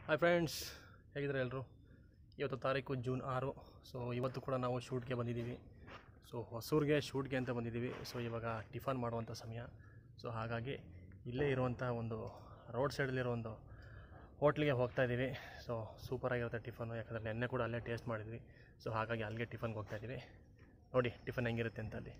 hi friends ಹೇಗಿದ್ದಾರೆ ಎಲ್ಲರೂ ಇವತ್ತು ತಾರೀಕು ಜೂನ್ ಆರು ಸೊ ಇವತ್ತು ಕೂಡ ನಾವು ಶೂಟ್ಗೆ ಬಂದಿದ್ದೀವಿ ಸೊ ಹೊಸೂರಿಗೆ ಶೂಟ್ಗೆ ಅಂತ ಬಂದಿದ್ದೀವಿ ಸೊ ಇವಾಗ ಟಿಫನ್ ಮಾಡುವಂಥ ಸಮಯ ಸೊ ಹಾಗಾಗಿ ಇಲ್ಲೇ ಇರುವಂಥ ಒಂದು ರೋಡ್ ಸೈಡಲ್ಲಿರೋ ಒಂದು ಹೋಟ್ಲಿಗೆ ಹೋಗ್ತಾ ಇದ್ದೀವಿ ಸೊ ಸೂಪರಾಗಿರುತ್ತೆ ಟಿಫನು ಯಾಕಂದರೆ ನೆನ್ನೆ ಕೂಡ ಅಲ್ಲೇ ಟೇಸ್ಟ್ ಮಾಡಿದ್ವಿ ಸೊ ಹಾಗಾಗಿ ಅಲ್ಲಿಗೆ ಟಿಫನ್ಗೆ ಹೋಗ್ತಾ ಇದ್ದೀವಿ ನೋಡಿ ಟಿಫನ್ ಹೆಂಗಿರುತ್ತೆ ಅಂತ ಅಲ್ಲಿ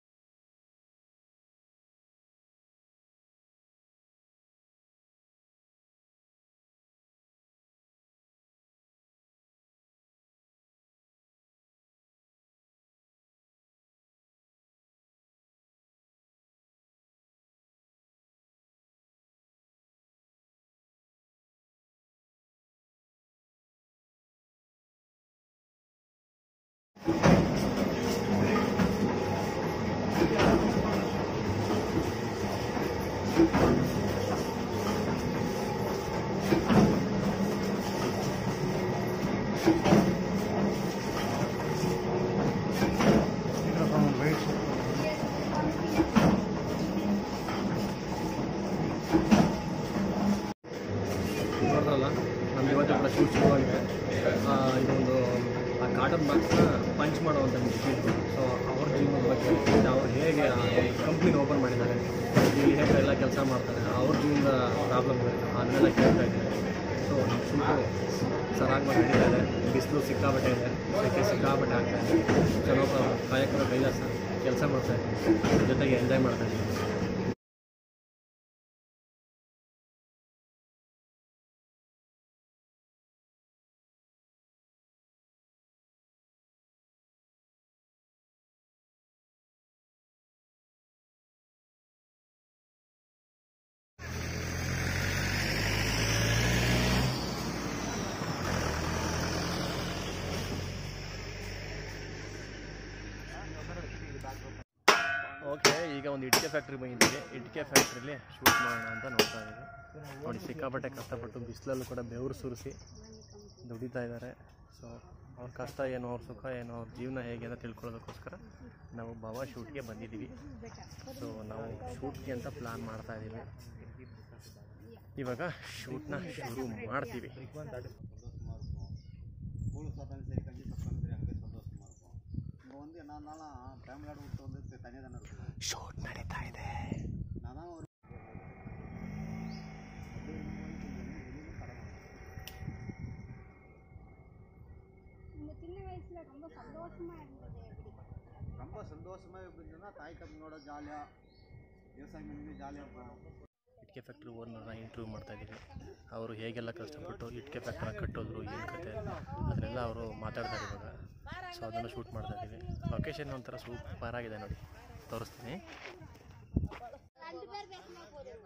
ನೋಡಿದ್ರಲ್ಲ ನಮ್ದು ಇವತ್ತು ಕೂಡ ಶೂಟ್ ಶುರುವಾಗಿದೆ ಆ, ಇದೊಂದು ಆ ಕಾಟನ್ ಬಾಕ್ಸ್ನ ಪಂಚ್ ಮಾಡುವಂಥ ಮಿಷಿನ್ ಸೊ ಅವ್ರ ಜೀವನದ ಬಗ್ಗೆ ಮತ್ತೆ ಅವ್ರು ಹೇಗೆ ಕಂಪ್ನಿನ ಓಪನ್ ಮಾಡಿದ್ದಾರೆ ಇಲ್ಲಿ ಹೇಗೆ ಎಲ್ಲ ಕೆಲಸ ಮಾಡ್ತಾರೆ ಅವ್ರ ಜೀವನದ ಪ್ರಾಬ್ಲಮ್ ಅದನ್ನೆಲ್ಲ ಕೇಳ್ತಾ ಇದ್ದಾರೆ ಸೊ ನಮ್ಮ ಶೂಟು ಸರಾಗವಾಗಿ ನಡೀತಾ ಇದೆ ಬಿಸಿಲು ಸಿಕ್ಕಾಬಟ್ಟೆ ಇದೆ ಸೆಕೆ ಸಿಕ್ಕಾಬಟ್ಟೆ ಆಗ್ತಾ ಇದೆ ಸೊ ನಾವು ಕಾಯಕರ ಕೈಲಾಸ ಕೆಲಸ ಮಾಡ್ತಾ ಇದ್ದೀವಿ ಜೊತೆಗೆ ಎಂಜಾಯ್ ಮಾಡ್ತಾ ಇದ್ದೀವಿ ಓಕೆ ಈಗ ಒಂದು ಇಟ್ಟಿಗೆ ಫ್ಯಾಕ್ಟ್ರಿ ಬಂದಿದ್ದೀವಿ ಇಟ್ಟಿಗೆ ಫ್ಯಾಕ್ಟ್ರಿಲಿ ಶೂಟ್ ಮಾಡೋಣ ಅಂತ ನೋಡ್ತಾ ಇದ್ದೀವಿ ನೋಡಿ ಸಿಕ್ಕಾಪಟ್ಟೆ ಕಷ್ಟಪಟ್ಟು ಬಿಸಿಲಲ್ಲೂ ಕೂಡ ಬೆವರು ಸುರಿಸಿ ದುಡಿತಾ ಇದ್ದಾರೆ ಸೊ ಅವ್ರ ಕಷ್ಟ ಏನು ಅವ್ರ ಸುಖ ಏನು ಅವ್ರ ಜೀವನ ಹೇಗೆ ಅಂತ ತಿಳ್ಕೊಳ್ಳೋದಕ್ಕೋಸ್ಕರ ನಾವು ಭವ ಶೂಟ್ಗೆ ಬಂದಿದ್ದೀವಿ ಸೊ ನಾವು ಶೂಟ್ಗೆ ಅಂತ ಪ್ಲ್ಯಾನ್ ಮಾಡ್ತಾ ಇದ್ದೀವಿ ಇವಾಗ ಶೂಟ್ನ ಶುರು ಮಾಡ್ತೀವಿ ஸ்கூலுக்கு பார்த்தாலும் சரி கஞ்சி சாப்பிட்டாலும் சரி அங்கே சந்தோஷமாக இருக்கும் இங்கே வந்து என்னன்னாலும் ஃபேமிலியோட விட்டு வந்து தனியாக தானே இருக்கும் ಶೂಟ್ நடிತಾ ಇದೆ நான் தான் ஒரு இந்த சின்ன வயசுல ரொம்ப சந்தோஷமா இருந்தது எப்படி ரொம்ப சந்தோஷமாக எப்படின்னா தாய் தம்பியோட ஜாலியாக விவசாயம் பண்ணி ஜாலியாக போகும் ಇಟ್ಕೆ ಫ್ಯಾಕ್ಟ್ರಿ ಓನರ್ನ ಇಂಟರ್ವ್ಯೂ ಮಾಡ್ತಾ ಇದ್ದೀವಿ ಅವರು ಹೇಗೆಲ್ಲ ಕಷ್ಟಪಟ್ಟು ಇಟ್ಕೆ ಫ್ಯಾಕ್ಟ್ರಿನ ಕಟ್ಟೋದ್ರು ಏನು ಕತೆ ಅದನ್ನೆಲ್ಲ ಅವರು ಮಾತಾಡ್ತಾರೆ ಇವಾಗ ಸೊ ಅದನ್ನು ಶೂಟ್ ಮಾಡ್ತಾ ಇದ್ದೀವಿ ಲೊಕೇಶನ್ ಒಂಥರ ಸೂಪರ್ ಆಗಿದೆ ನೋಡಿ ತೋರಿಸ್ತೀನಿ ரெண்டு பேர் பேசினா போதும்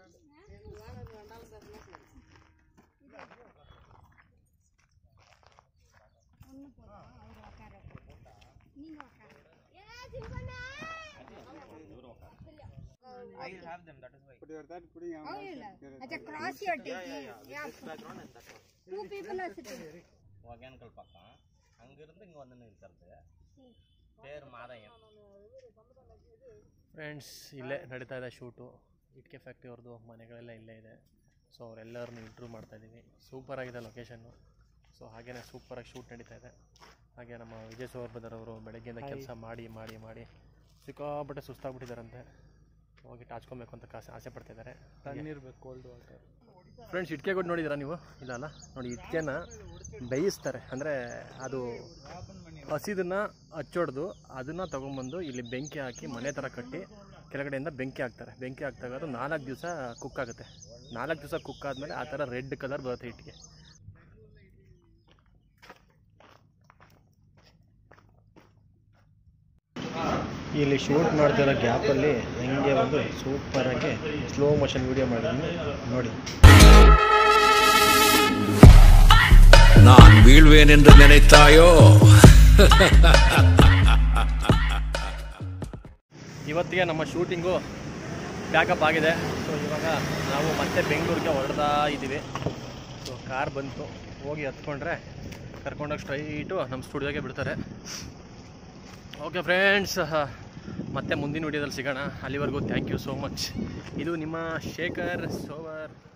ஒன்று போதும் அவர் உட்கார நீங்கள் உட்கார ஏ சிவண்ணா இப்படி ஒரு தாட்டி பிடிங்க अच्छा cross your taking yeah two people are sitting Hogenakkal பக்கம் அங்கிருந்து இங்கே வந்து நிற்கிறது பேர் மாதயம் ಫ್ರೆಂಡ್ಸ್ ಇಲ್ಲೇ ನಡೀತಾ ಇದೆ ಶೂಟು ಇಟ್ಕೆ ಫ್ಯಾಕ್ಟ್ರಿ ಅವ್ರದ್ದು ಮನೆಗಳೆಲ್ಲ ಇಲ್ಲೇ ಇದೆ ಸೊ ಅವರೆಲ್ಲರನ್ನು ಇಂಟ್ರ್ಯೂ ಮಾಡ್ತಾ ಇದ್ದೀವಿ ಸೂಪರಾಗಿದೆ ಲೊಕೇಶನ್ನು ಸೊ ಹಾಗೆಯೇ ಸೂಪರಾಗಿ ಶೂಟ್ ನಡೀತಾ ಇದೆ ಹಾಗೆ ನಮ್ಮ ವಿಜಯ್ ಸೋರ್ಬದರ್ ಅವರು ಬೆಳಗ್ಗೆಯಿಂದ ಕೆಲಸ ಮಾಡಿ ಮಾಡಿ ಮಾಡಿ ಸಿಕ್ಕಾಪಟ್ಟೆ ಸುಸ್ತಾಗ್ಬಿಟ್ಟಿದ್ದಾರಂತೆ ಹೋಗಿ ಟಾಚ್ಕೊಬೇಕು ಅಂತ ಕಾಸೆ ಆಸೆ ಪಡ್ತಿದ್ದಾರೆ ತಣ್ಣೀರ್ಬೇಕು ಕೋಲ್ಡ್ ವಾಟರ್ ಫ್ರೆಂಡ್ಸ್ ಇಟ್ಕೆ ಕೊಟ್ಟು ನೋಡಿದ್ದೀರಾ ನೀವು ಇಲ್ಲ ಅಲ್ಲ ನೋಡಿ ಇಟ್ಕೆನ ಬೇಯಿಸ್ತಾರೆ ಅಂದರೆ ಅದು ಹಸಿದನ್ನ ಹಚ್ಚೊಡ್ದು ಅದನ್ನು ತೊಗೊಂಬಂದು ಇಲ್ಲಿ ಬೆಂಕಿ ಹಾಕಿ ಮನೆ ಥರ ಕಟ್ಟಿ ಕೆಳಗಡೆಯಿಂದ ಬೆಂಕಿ ಹಾಕ್ತಾರೆ ಬೆಂಕಿ ಹಾಕ್ದಾಗ ಅದು ನಾಲ್ಕು ದಿವಸ ಕುಕ್ ಆಗುತ್ತೆ ನಾಲ್ಕು ದಿವಸ ಕುಕ್ ಆದಮೇಲೆ ಆ ಥರ ರೆಡ್ ಕಲರ್ ಬರುತ್ತೆ ಇಟ್ಟಿಗೆ ಇಲ್ಲಿ ಶೂಟ್ ಮಾಡ್ತಿರೋ ಗ್ಯಾಪಲ್ಲಿ ಹೆಂಗೆ ಒಂದು ಸೂಪರಾಗಿ ಸ್ಲೋ ಮೋಷನ್ ವೀಡಿಯೋ ಮಾಡಿದ್ದೀನಿ ನೋಡಿ நான் வீழ்வேன் என்று நினைத்தாயோ ಇವತ್ತಿಗೆ ನಮ್ಮ ಶೂಟಿಂಗು ಪ್ಯಾಕಪ್ ಆಗಿದೆ ಸೊ ಇವಾಗ ನಾವು ಮತ್ತೆ ಬೆಂಗಳೂರಿಗೆ ಹೊರಡ್ತಾ ಇದ್ದೀವಿ ಸೊ ಕಾರ್ ಬಂತು ಹೋಗಿ ಹತ್ಕೊಂಡ್ರೆ ಕರ್ಕೊಂಡೋಗಿ ಸ್ಟ್ರೈಟು ನಮ್ಮ ಸ್ಟುಡಿಯೋಗೆ ಬಿಡ್ತಾರೆ ಓಕೆ ಫ್ರೆಂಡ್ಸ್ ಮತ್ತೆ ಮುಂದಿನ ವಿಡಿಯೋದಲ್ಲಿ ಸಿಗೋಣ ಅಲ್ಲಿವರೆಗೂ ಥ್ಯಾಂಕ್ ಯು ಸೋ ಮಚ್ ಇದು ನಿಮ್ಮ ಶೇಖರ್ ಸೋವರ್